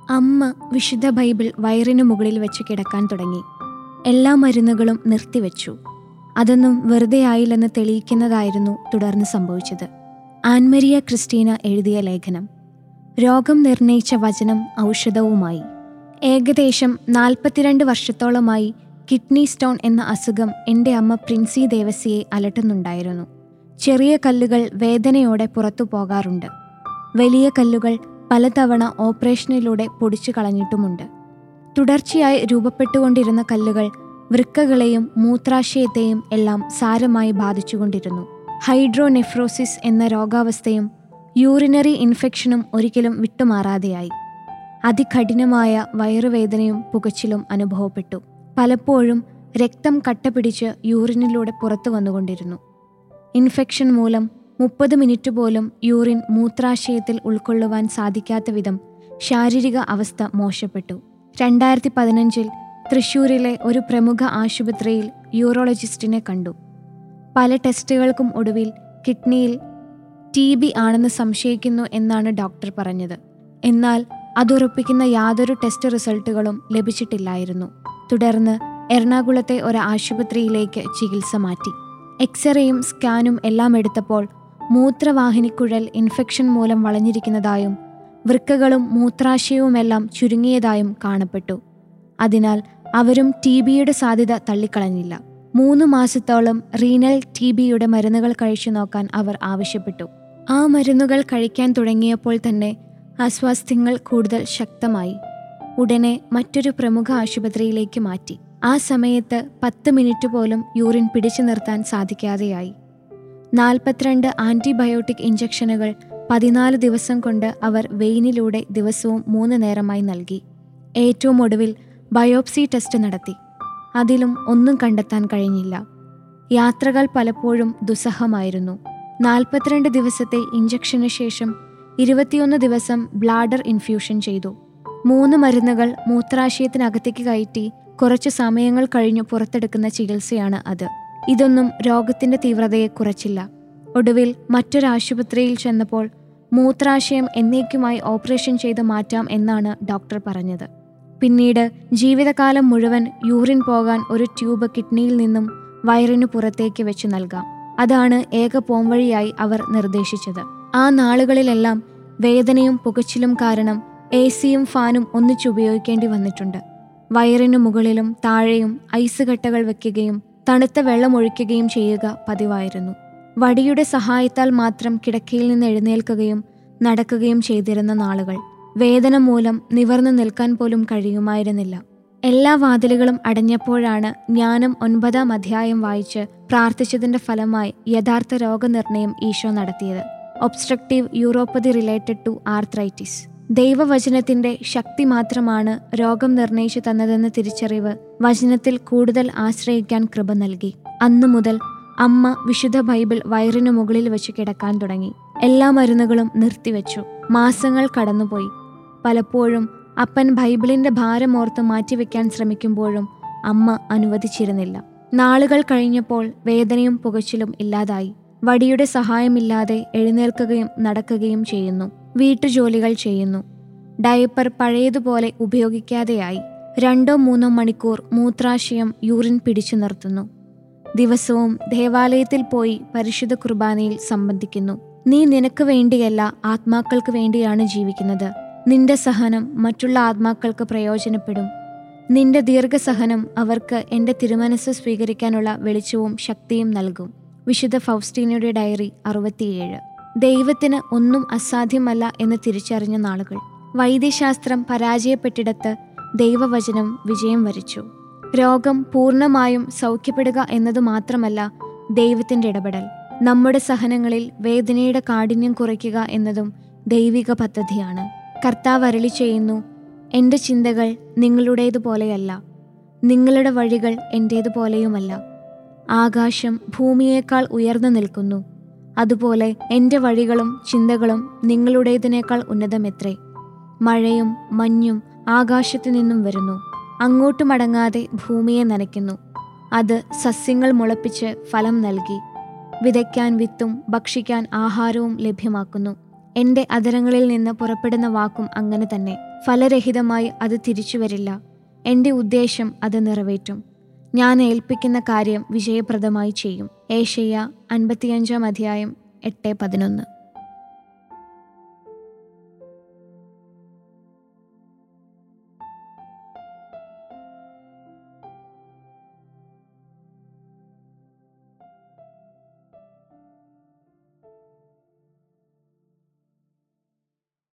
അമ്മ വിശുദ്ധ ബൈബിൾ വയറിനു മുകളിൽ വെച്ച് കിടക്കാൻ തുടങ്ങി എല്ലാ മരുന്നുകളും നിർത്തിവെച്ചു അതൊന്നും വെറുതെ ആയില്ലെന്ന് തെളിയിക്കുന്നതായിരുന്നു തുടർന്ന് സംഭവിച്ചത് ആൻമരിയ ക്രിസ്റ്റീന എഴുതിയ ലേഖനം രോഗം നിർണയിച്ച വചനം ഔഷധവുമായി ഏകദേശം നാൽപ്പത്തിരണ്ട് വർഷത്തോളമായി കിഡ്നി സ്റ്റോൺ എന്ന അസുഖം എൻ്റെ അമ്മ പ്രിൻസി ദേവസിയെ അലട്ടുന്നുണ്ടായിരുന്നു ചെറിയ കല്ലുകൾ വേദനയോടെ പുറത്തു പോകാറുണ്ട് വലിയ കല്ലുകൾ പലതവണ ഓപ്പറേഷനിലൂടെ പൊടിച്ചു കളഞ്ഞിട്ടുമുണ്ട് തുടർച്ചയായി രൂപപ്പെട്ടുകൊണ്ടിരുന്ന കല്ലുകൾ വൃക്കകളെയും മൂത്രാശയത്തെയും എല്ലാം സാരമായി ബാധിച്ചുകൊണ്ടിരുന്നു ഹൈഡ്രോനെഫ്രോസിസ് എന്ന രോഗാവസ്ഥയും യൂറിനറി ഇൻഫെക്ഷനും ഒരിക്കലും വിട്ടുമാറാതെയായി അതികഠിനമായ വയറുവേദനയും പുകച്ചിലും അനുഭവപ്പെട്ടു പലപ്പോഴും രക്തം കട്ടപിടിച്ച് യൂറിനിലൂടെ പുറത്തു വന്നുകൊണ്ടിരുന്നു ഇൻഫെക്ഷൻ മൂലം മുപ്പത് മിനിറ്റ് പോലും യൂറിൻ മൂത്രാശയത്തിൽ ഉൾക്കൊള്ളുവാൻ സാധിക്കാത്ത വിധം ശാരീരിക അവസ്ഥ മോശപ്പെട്ടു രണ്ടായിരത്തി പതിനഞ്ചിൽ തൃശൂരിലെ ഒരു പ്രമുഖ ആശുപത്രിയിൽ യൂറോളജിസ്റ്റിനെ കണ്ടു പല ടെസ്റ്റുകൾക്കും ഒടുവിൽ കിഡ്നിയിൽ ടി ബി ആണെന്ന് സംശയിക്കുന്നു എന്നാണ് ഡോക്ടർ പറഞ്ഞത് എന്നാൽ അതുറപ്പിക്കുന്ന യാതൊരു ടെസ്റ്റ് റിസൾട്ടുകളും ലഭിച്ചിട്ടില്ലായിരുന്നു തുടർന്ന് എറണാകുളത്തെ ഒരു ആശുപത്രിയിലേക്ക് ചികിത്സ മാറ്റി എക്സ്റേയും സ്കാനും എല്ലാം എടുത്തപ്പോൾ മൂത്രവാഹിനിക്കുഴൽ ഇൻഫെക്ഷൻ മൂലം വളഞ്ഞിരിക്കുന്നതായും വൃക്കകളും മൂത്രാശയവുമെല്ലാം ചുരുങ്ങിയതായും കാണപ്പെട്ടു അതിനാൽ അവരും ടി ബിയുടെ സാധ്യത തള്ളിക്കളഞ്ഞില്ല മൂന്ന് മാസത്തോളം റീനൽ ടി ബിയുടെ മരുന്നുകൾ കഴിച്ചു നോക്കാൻ അവർ ആവശ്യപ്പെട്ടു ആ മരുന്നുകൾ കഴിക്കാൻ തുടങ്ങിയപ്പോൾ തന്നെ അസ്വാസ്ഥ്യങ്ങൾ കൂടുതൽ ശക്തമായി ഉടനെ മറ്റൊരു പ്രമുഖ ആശുപത്രിയിലേക്ക് മാറ്റി ആ സമയത്ത് പത്ത് മിനിറ്റ് പോലും യൂറിൻ പിടിച്ചു നിർത്താൻ സാധിക്കാതെയായി നാൽപ്പത്തിരണ്ട് ആൻറ്റിബയോട്ടിക് ഇഞ്ചക്ഷനുകൾ പതിനാല് ദിവസം കൊണ്ട് അവർ വെയിനിലൂടെ ദിവസവും മൂന്ന് നേരമായി നൽകി ഏറ്റവും ഒടുവിൽ ബയോപ്സി ടെസ്റ്റ് നടത്തി അതിലും ഒന്നും കണ്ടെത്താൻ കഴിഞ്ഞില്ല യാത്രകൾ പലപ്പോഴും ദുസ്സഹമായിരുന്നു നാൽപ്പത്തിരണ്ട് ദിവസത്തെ ഇഞ്ചക്ഷന് ശേഷം ഇരുപത്തിയൊന്ന് ദിവസം ബ്ലാഡർ ഇൻഫ്യൂഷൻ ചെയ്തു മൂന്ന് മരുന്നുകൾ മൂത്രാശയത്തിനകത്തേക്ക് കയറ്റി കുറച്ചു സമയങ്ങൾ കഴിഞ്ഞു പുറത്തെടുക്കുന്ന ചികിത്സയാണ് അത് ഇതൊന്നും രോഗത്തിന്റെ തീവ്രതയെ കുറച്ചില്ല ഒടുവിൽ മറ്റൊരാശുപത്രിയിൽ ചെന്നപ്പോൾ മൂത്രാശയം എന്നേക്കുമായി ഓപ്പറേഷൻ ചെയ്ത് മാറ്റാം എന്നാണ് ഡോക്ടർ പറഞ്ഞത് പിന്നീട് ജീവിതകാലം മുഴുവൻ യൂറിൻ പോകാൻ ഒരു ട്യൂബ് കിഡ്നിയിൽ നിന്നും വയറിനു പുറത്തേക്ക് വെച്ച് നൽകാം അതാണ് ഏക പോംവഴിയായി അവർ നിർദ്ദേശിച്ചത് ആ നാളുകളിലെല്ലാം വേദനയും പുകച്ചിലും കാരണം എ സിയും ഫാനും ഒന്നിച്ചുപയോഗിക്കേണ്ടി വന്നിട്ടുണ്ട് വയറിനു മുകളിലും താഴെയും ഐസ് കട്ടകൾ വെക്കുകയും തണുത്ത വെള്ളം ഒഴിക്കുകയും ചെയ്യുക പതിവായിരുന്നു വടിയുടെ സഹായത്താൽ മാത്രം കിടക്കയിൽ നിന്ന് എഴുന്നേൽക്കുകയും നടക്കുകയും ചെയ്തിരുന്ന നാളുകൾ വേദന മൂലം നിവർന്നു നിൽക്കാൻ പോലും കഴിയുമായിരുന്നില്ല എല്ലാ വാതിലുകളും അടഞ്ഞപ്പോഴാണ് ജ്ഞാനം ഒൻപതാം അധ്യായം വായിച്ച് പ്രാർത്ഥിച്ചതിന്റെ ഫലമായി യഥാർത്ഥ രോഗനിർണയം ഈശോ നടത്തിയത് obstructive uropathy related to arthritis ദൈവവചനത്തിന്റെ ശക്തി മാത്രമാണ് രോഗം നിർണയിച്ചു തന്നതെന്ന തിരിച്ചറിവ് വചനത്തിൽ കൂടുതൽ ആശ്രയിക്കാൻ കൃപ നൽകി അന്നു മുതൽ അമ്മ വിശുദ്ധ ബൈബിൾ വയറിനു മുകളിൽ വെച്ച് കിടക്കാൻ തുടങ്ങി എല്ലാ മരുന്നുകളും നിർത്തിവെച്ചു മാസങ്ങൾ കടന്നുപോയി പലപ്പോഴും അപ്പൻ ബൈബിളിന്റെ ഭാരമോർത്ത് മാറ്റിവെക്കാൻ ശ്രമിക്കുമ്പോഴും അമ്മ അനുവദിച്ചിരുന്നില്ല നാളുകൾ കഴിഞ്ഞപ്പോൾ വേദനയും പുകച്ചിലും ഇല്ലാതായി വടിയുടെ സഹായമില്ലാതെ എഴുന്നേൽക്കുകയും നടക്കുകയും ചെയ്യുന്നു വീട്ടുജോലികൾ ചെയ്യുന്നു ഡയപ്പർ പഴയതുപോലെ ഉപയോഗിക്കാതെയായി രണ്ടോ മൂന്നോ മണിക്കൂർ മൂത്രാശയം യൂറിൻ പിടിച്ചു നിർത്തുന്നു ദിവസവും ദേവാലയത്തിൽ പോയി പരിശുദ്ധ കുർബാനയിൽ സംബന്ധിക്കുന്നു നീ നിനക്ക് വേണ്ടിയല്ല ആത്മാക്കൾക്ക് വേണ്ടിയാണ് ജീവിക്കുന്നത് നിന്റെ സഹനം മറ്റുള്ള ആത്മാക്കൾക്ക് പ്രയോജനപ്പെടും നിന്റെ ദീർഘസഹനം അവർക്ക് എൻ്റെ തിരുമനസ് സ്വീകരിക്കാനുള്ള വെളിച്ചവും ശക്തിയും നൽകും വിശുദ്ധ ഫൗസ്റ്റീനയുടെ ഡയറി അറുപത്തിയേഴ് ദൈവത്തിന് ഒന്നും അസാധ്യമല്ല എന്ന് തിരിച്ചറിഞ്ഞ നാളുകൾ വൈദ്യശാസ്ത്രം പരാജയപ്പെട്ടിടത്ത് ദൈവവചനം വിജയം വരിച്ചു രോഗം പൂർണ്ണമായും സൗഖ്യപ്പെടുക എന്നതു മാത്രമല്ല ദൈവത്തിൻ്റെ ഇടപെടൽ നമ്മുടെ സഹനങ്ങളിൽ വേദനയുടെ കാഠിന്യം കുറയ്ക്കുക എന്നതും ദൈവിക പദ്ധതിയാണ് കർത്താവ് അരളി ചെയ്യുന്നു എൻ്റെ ചിന്തകൾ നിങ്ങളുടേതുപോലെയല്ല നിങ്ങളുടെ വഴികൾ എൻ്റേതുപോലെയുമല്ല ആകാശം ഭൂമിയേക്കാൾ ഉയർന്നു നിൽക്കുന്നു അതുപോലെ എൻ്റെ വഴികളും ചിന്തകളും നിങ്ങളുടേതിനേക്കാൾ ഉന്നതമെത്രേ മഴയും മഞ്ഞും ആകാശത്തു നിന്നും വരുന്നു അങ്ങോട്ട് മടങ്ങാതെ ഭൂമിയെ നനയ്ക്കുന്നു അത് സസ്യങ്ങൾ മുളപ്പിച്ച് ഫലം നൽകി വിതയ്ക്കാൻ വിത്തും ഭക്ഷിക്കാൻ ആഹാരവും ലഭ്യമാക്കുന്നു എൻ്റെ അധരങ്ങളിൽ നിന്ന് പുറപ്പെടുന്ന വാക്കും അങ്ങനെ തന്നെ ഫലരഹിതമായി അത് തിരിച്ചു വരില്ല എൻ്റെ ഉദ്ദേശം അത് നിറവേറ്റും ഞാൻ ഏൽപ്പിക്കുന്ന കാര്യം വിജയപ്രദമായി ചെയ്യും ഏഷ്യ അൻപത്തിയഞ്ചാം അധ്യായം എട്ട് പതിനൊന്ന്